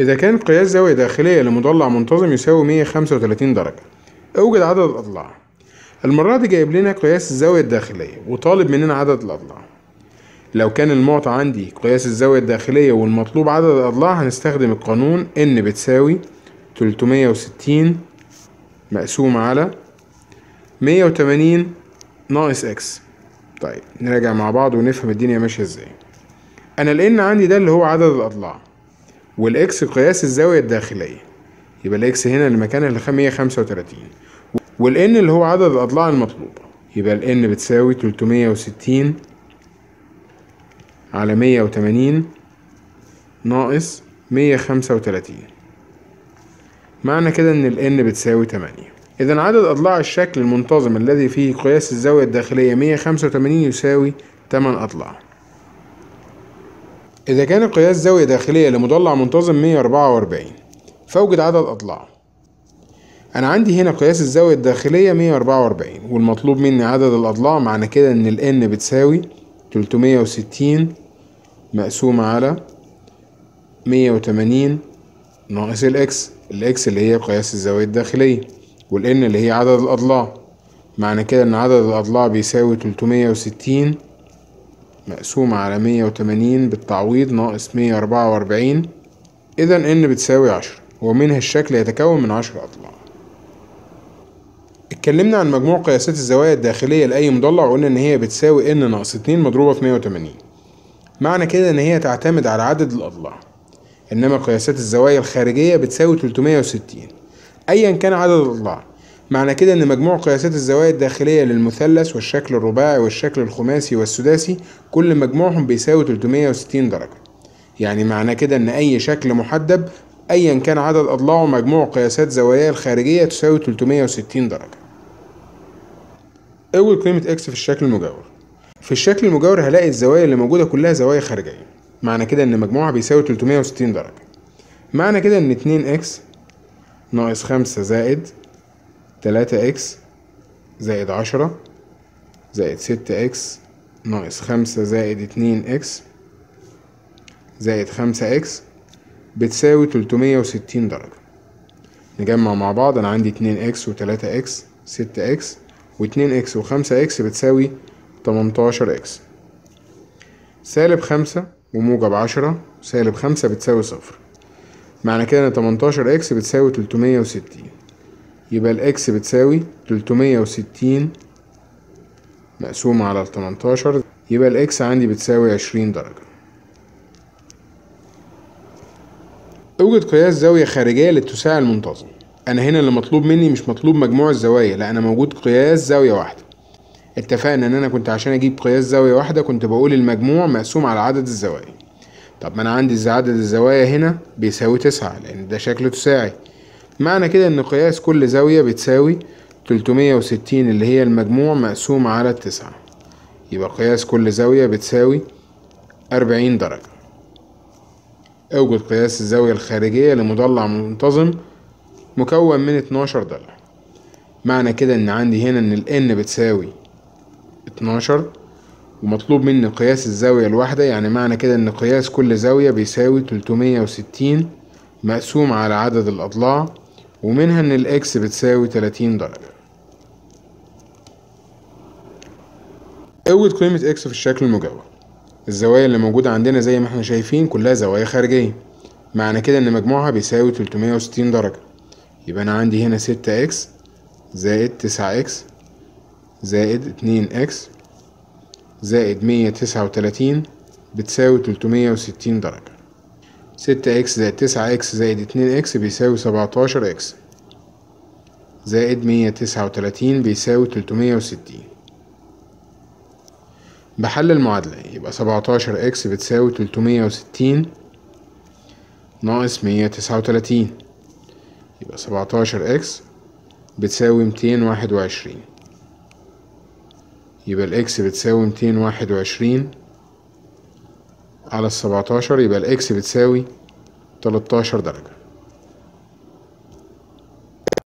إذا كان قياس زاوية داخلية لمضلع منتظم يساوي 135 درجة أوجد عدد الأضلاع المرة دي جايب لنا قياس الزاوية الداخلية وطالب مننا عدد الأضلاع لو كان المعطى عندي قياس الزاوية الداخلية والمطلوب عدد الأضلاع هنستخدم القانون N بتساوي 360 مقسوم على 180 ناقص إكس طيب نراجع مع بعض ونفهم الدنيا ماشية ازاي أنا ال N عندي ده اللي هو عدد الأضلاع والإكس قياس الزاوية الداخلية يبقى الإكس هنا المكان اللي 135 والN اللي هو عدد الأضلاع المطلوبة يبقى ال N بتساوي 360 على مية وتمانين ناقص مية خمسة وتلاتين معنى كده إن ال N بتساوي تمانية إذا عدد أضلاع الشكل المنتظم الذي فيه قياس الزاوية الداخلية مية خمسة وتمانين يساوي تمن أضلاع إذا كان قياس زاوية داخلية لمضلع منتظم مية أربعة وأربعين فأوجد عدد أضلاع أنا عندي هنا قياس الزاوية الداخلية مية أربعة وأربعين والمطلوب مني عدد الأضلاع معنى كده إن ال N بتساوي تلتمية وستين مقسومة على مية وتمانين ناقص الإكس الإكس اللي هي قياس الزاوية الداخلية والإن اللي هي عدد الأضلاع معنى كده إن عدد الأضلاع بيساوي تلتمية وستين مقسومة على مية وتمانين بالتعويض ناقص مية أربعة وأربعين إذا إن بتساوي عشرة ومنها الشكل يتكون من عشر أضلاع اتكلمنا عن مجموع قياسات الزوايا الداخلية لأي مضلع وقلنا إن هي بتساوي إن ناقص اتنين مضروبة في مية وتمانين معنى كده إن هي تعتمد على عدد الأضلاع إنما قياسات الزوايا الخارجية بتساوي تلتمية وستين أيا كان عدد الأضلاع معنى كده إن مجموع قياسات الزوايا الداخلية للمثلث والشكل الرباعي والشكل الخماسي والسداسي كل مجموعهم بيساوي تلتمية وستين درجة يعني معنى كده إن أي شكل محدب أيا كان عدد أضلاعه مجموع قياسات زواياه الخارجية تساوي تلتمية وستين درجة أول قيمة إكس في الشكل المجاور في الشكل المجاور هلاقي الزوايا اللي موجودة كلها زوايا خارجية معنى كده إن مجموعها بيساوي 360 درجة معنى كده إن 2 إكس ناقص خمسة زائد تلاتة إكس زائد عشرة زائد ستة إكس ناقص خمسة زائد اتنين إكس زائد خمسة إكس بتساوي 360 درجة نجمع مع بعض أنا عندي اتنين إكس وتلاتة إكس ستة إكس واتنين إكس وخمسة إكس بتساوي تمنتاشر إكس سالب خمسة وموجب عشرة سالب خمسة بتساوي صفر معنى كده إن تمنتاشر إكس بتساوي تلتمية وستين يبقى الإكس بتساوي تلتمية وستين مقسومة على التمنتاشر يبقى الإكس عندي بتساوي عشرين درجة اوجد قياس زاوية خارجية للتساع المنتظم أنا هنا اللي مطلوب مني مش مطلوب مجموع الزوايا لا أنا موجود قياس زاوية واحدة اتفقنا ان انا كنت عشان اجيب قياس زاوية واحدة كنت بقول المجموع مقسوم على عدد الزوايا طب ما انا عندي عدد الزوايا هنا بيساوي تسعة لان ده شكل تساعي معنى كده ان قياس كل زاوية بتساوي تلتمية وستين اللي هي المجموع مقسوم على التسعة يبقى قياس كل زاوية بتساوي أربعين درجة اوجد قياس الزاوية الخارجية لمضلع منتظم مكون من اتناشر ضلع معنى كده ان عندي هنا ان ال n بتساوي اتناشر ومطلوب مني قياس الزاوية الواحدة يعني معنى كده ان قياس كل زاوية بيساوي تلتمية وستين مقسوم على عدد الأضلاع ومنها ان الاكس بتساوي تلاتين درجة اوجد قيمة اكس في الشكل المجاور الزوايا اللي موجودة عندنا زي ما احنا شايفين كلها زوايا خارجية معنى كده ان مجموعها بيساوي تلتمية وستين درجة يبقى انا عندي هنا ستة اكس زائد تسعة اكس زائد اتنين اكس زائد مية تسعة وتلاتين بتساوي تلتمية وستين درجة ستة اكس زائد تسعة اكس زائد اتنين اكس بيساوي سبعتاشر اكس زائد مية تسعة وتلاتين بيساوي تلتمية وستين بحل المعادلة يبقى سبعتاشر اكس بتساوي تلتمية وستين ناقص مية تسعة وتلاتين يبقى سبعتاشر اكس بتساوي ميتين واحد وعشرين يبقى الاكس بتساوي ميتين واحد وعشرين على السبعتاشر يبقى الاكس بتساوي تلاتاشر درجة